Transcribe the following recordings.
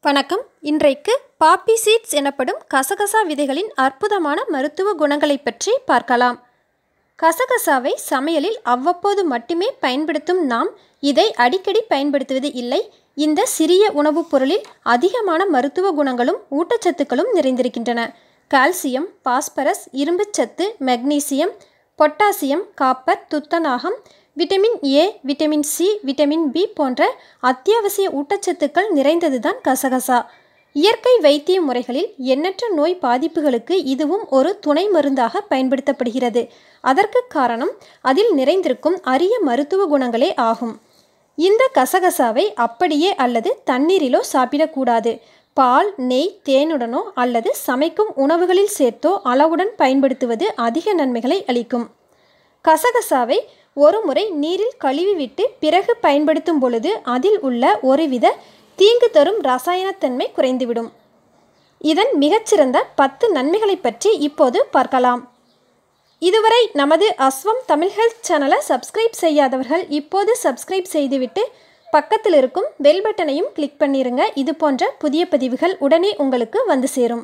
வணக்கம் இன்றைக்கு பாப்பி சீட்ஸ் எனப்படும் கசகசா விதைகளின் அற்புதமான மருத்துவ குணங்களைப் பற்றி பார்க்கலாம் கசகசாவை சமையலில் அவ்வப்போது மட்டுமே பயன்படுத்தும் நாம் இதை அடிக்கடி பயன்படுத்துவது இல்லை இந்த சிறிய உணவுப் பொருளில் அதிகமான மருத்துவ குணங்களும் ஊட்டச்சத்துக்களும் நிறைந்திருக்கின்றன கால்சியம் பாஸ்பரஸ் இரும்புச்சத்து மெக்னீசியம் பொட்டாசியம் காப்பர் துத்தநாகம் vitamin A vitamin C vitamin B போன்ற அத்தியாவசிய ஊட்டச்சத்துக்கள் நிறைந்ததுதான் கசகசா இயற்கை வைத்திய முறைகளில் எண்ணற்ற நோய் பாதிப்புகளுக்கு இதுவும் ஒரு துணை மருந்தாக பயன்படுத்தப்படுகிறது அதற்கு காரணம் அதில் நிறைந்திருக்கும் அரிய மருத்துவ குணங்களே ஆகும் இந்த கசகசாவை அப்படியே அல்லது தண்ணீரிலோ சாப்பிடக்கூடாது பால் நெய் தேனுடனோ அல்லது சமைக்கும் உணவுகளில் சேர்த்தோ அளவுடன் பயன்படுத்துவது அதிக நன்மைகளை அளிக்கும் கசகசாவை ஒரு முறை நீரில் கழுவிவிட்டு பிறகு பயன்படுத்தும் பொழுது அதில் உள்ள ஒருவித தீங்கு தரும் ரசாயனத்தன்மை குறைந்துவிடும் இதன் மிகச்சிறந்த பத்து நன்மைகளை பற்றி இப்போது பார்க்கலாம் இதுவரை நமது அஸ்வம் தமிழ் ஹெல்த் சேனலை சப்ஸ்கிரைப் செய்யாதவர்கள் இப்போது சப்ஸ்கிரைப் செய்துவிட்டு பக்கத்தில் இருக்கும் பெல் பட்டனையும் கிளிக் பண்ணிருங்க இது போன்ற புதிய பதிவுகள் உடனே உங்களுக்கு வந்து சேரும்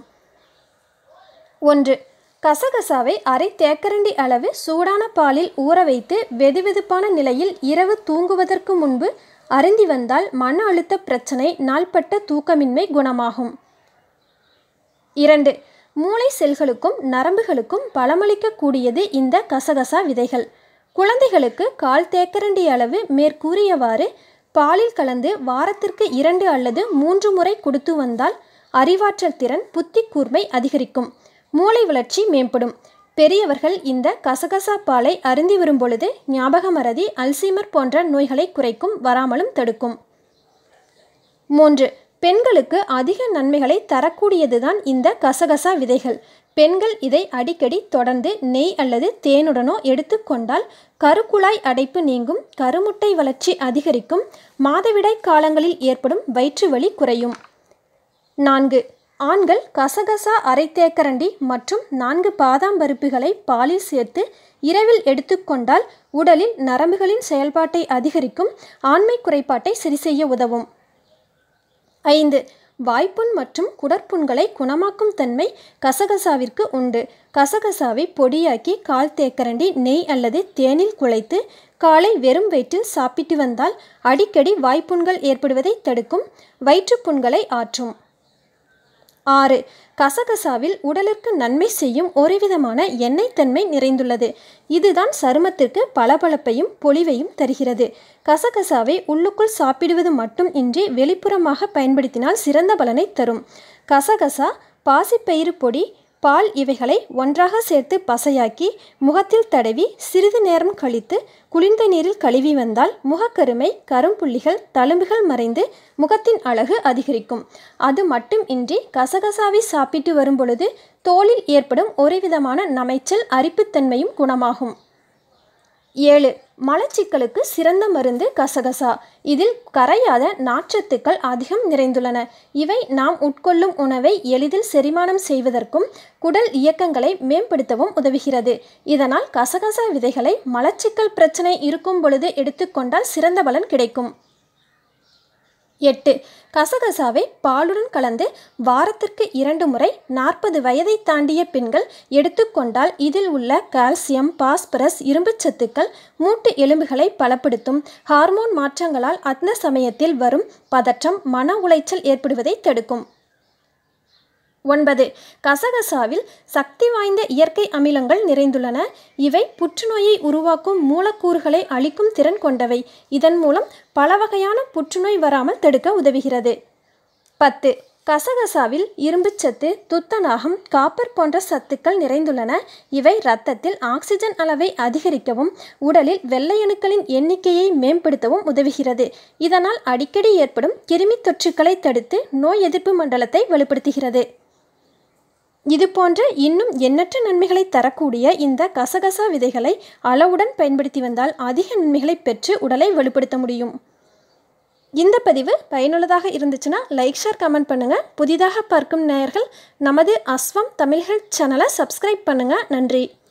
ஒன்று கசகசாவை அரை தேக்கரண்டி அளவு சூடான பாலில் ஊற வைத்து வெதுவெதுப்பான நிலையில் இரவு தூங்குவதற்கு முன்பு அருந்தி வந்தால் மன அழுத்த பிரச்சனை நாள்பட்ட தூக்கமின்மை குணமாகும் இரண்டு மூளை செல்களுக்கும் நரம்புகளுக்கும் பலமளிக்கக்கூடியது இந்த கசகசா விதைகள் குழந்தைகளுக்கு கால் தேக்கரண்டி அளவு மேற்கூறியவாறு பாலில் கலந்து வாரத்திற்கு இரண்டு அல்லது மூன்று முறை கொடுத்து வந்தால் அறிவாற்றல் திறன் புத்தி கூர்மை அதிகரிக்கும் மூளை வளர்ச்சி மேம்படும் பெரியவர்கள் இந்த கசகசா பாலை அருந்தி வரும் பொழுது ஞாபக மறதி அல்சீமர் போன்ற நோய்களை குறைக்கும் வராமலும் தடுக்கும் மூன்று பெண்களுக்கு அதிக நன்மைகளை தரக்கூடியதுதான் இந்த கசகசா விதைகள் பெண்கள் இதை அடிக்கடி தொடர்ந்து நெய் அல்லது தேனுடனோ எடுத்துக்கொண்டால் கருக்குழாய் அடைப்பு நீங்கும் கருமுட்டை வளர்ச்சி அதிகரிக்கும் மாதவிடாய் காலங்களில் ஏற்படும் வயிற்று வலி குறையும் நான்கு ஆண்கள் கசகசா அரை தேக்கரண்டி மற்றும் நான்கு பாதாம் பருப்புகளை பாலில் சேர்த்து இரவில் எடுத்துக்கொண்டால் உடலில் நரம்புகளின் செயல்பாட்டை அதிகரிக்கும் ஆண்மை குறைபாட்டை சரி செய்ய உதவும் ஐந்து வாய்ப்புண் மற்றும் குடற்புண்களை குணமாக்கும் தன்மை கசகசாவிற்கு உண்டு கசகசாவை பொடியாக்கி கால் தேக்கரண்டி நெய் அல்லது தேனில் குழைத்து காலை வெறும் வயிற்றில் சாப்பிட்டு வந்தால் அடிக்கடி வாய்ப்புண்கள் ஏற்படுவதை தடுக்கும் வயிற்றுப்புண்களை ஆற்றும் ஆறு கசகசாவில் உடலிற்கு நன்மை செய்யும் ஒருவிதமான எண்ணெய் தன்மை நிறைந்துள்ளது இதுதான் சருமத்திற்கு பளபளப்பையும் பொலிவையும் தருகிறது கசகசாவை உள்ளுக்குள் சாப்பிடுவது மட்டும் இன்றி வெளிப்புறமாக பயன்படுத்தினால் சிறந்த பலனை தரும் கசகசா பாசிப்பயிறு பொடி பால் இவைகளை ஒன்றாக சேர்த்து பசையாக்கி முகத்தில் தடவி சிறிது நேரம் கழித்து குளிர்ந்த நீரில் கழுவி வந்தால் முகக்கருமை கரும்புள்ளிகள் தழும்புகள் மறைந்து முகத்தின் அழகு அதிகரிக்கும் அது மட்டும் இன்றி கசகசாவை சாப்பிட்டு வரும் பொழுது தோலில் ஏற்படும் ஒருவிதமான நமைச்சல் அரிப்புத்தன்மையும் குணமாகும் ஏழு மலச்சிக்கலுக்கு சிறந்த மருந்து கசகசா இதில் கரையாத நாற்றத்துக்கள் அதிகம் நிறைந்துள்ளன இவை நாம் உட்கொள்ளும் உணவை எளிதில் செரிமானம் செய்வதற்கும் குடல் இயக்கங்களை மேம்படுத்தவும் உதவுகிறது இதனால் கசகசா விதைகளை மலச்சிக்கல் பிரச்சனை இருக்கும் பொழுது எடுத்துக்கொண்டால் சிறந்த பலன் கிடைக்கும் எட்டு கசகசாவை பாலுடன் கலந்து வாரத்திற்கு இரண்டு முறை நாற்பது வயதை தாண்டிய பெண்கள் எடுத்துக்கொண்டால் இதில் உள்ள கால்சியம் பாஸ்பரஸ் இரும்புச்சத்துக்கள் மூட்டு எலும்புகளை பலப்படுத்தும் ஹார்மோன் மாற்றங்களால் அந்த சமயத்தில் வரும் பதற்றம் மன உளைச்சல் ஏற்படுவதை தடுக்கும் ஒன்பது கசகசாவில் சக்தி வாய்ந்த இயற்கை அமிலங்கள் நிறைந்துள்ளன இவை புற்றுநோயை உருவாக்கும் மூலக்கூறுகளை அழிக்கும் திறன் கொண்டவை இதன் மூலம் பல வகையான புற்றுநோய் வராமல் தடுக்க உதவுகிறது பத்து கசகசாவில் இரும்புச்சத்து துத்தநாகம் காப்பர் போன்ற சத்துக்கள் நிறைந்துள்ளன இவை இரத்தத்தில் ஆக்சிஜன் அளவை அதிகரிக்கவும் உடலில் வெள்ளையணுக்களின் எண்ணிக்கையை மேம்படுத்தவும் உதவுகிறது இதனால் அடிக்கடி ஏற்படும் கிருமி தொற்றுக்களை தடுத்து நோய் எதிர்ப்பு மண்டலத்தை வலுப்படுத்துகிறது இது போன்ற இன்னும் எண்ணற்ற நன்மைகளை தரக்கூடிய இந்த கசகசா விதைகளை அளவுடன் பயன்படுத்தி வந்தால் அதிக நன்மைகளை பெற்று உடலை வலுப்படுத்த முடியும் இந்த பதிவு பயனுள்ளதாக இருந்துச்சுன்னா லைக் ஷேர் கமெண்ட் பண்ணுங்கள் புதிதாக பார்க்கும் நேயர்கள் நமது அஸ்வம் தமிழ் ஹெல்த் சேனலை சப்ஸ்கிரைப் பண்ணுங்கள் நன்றி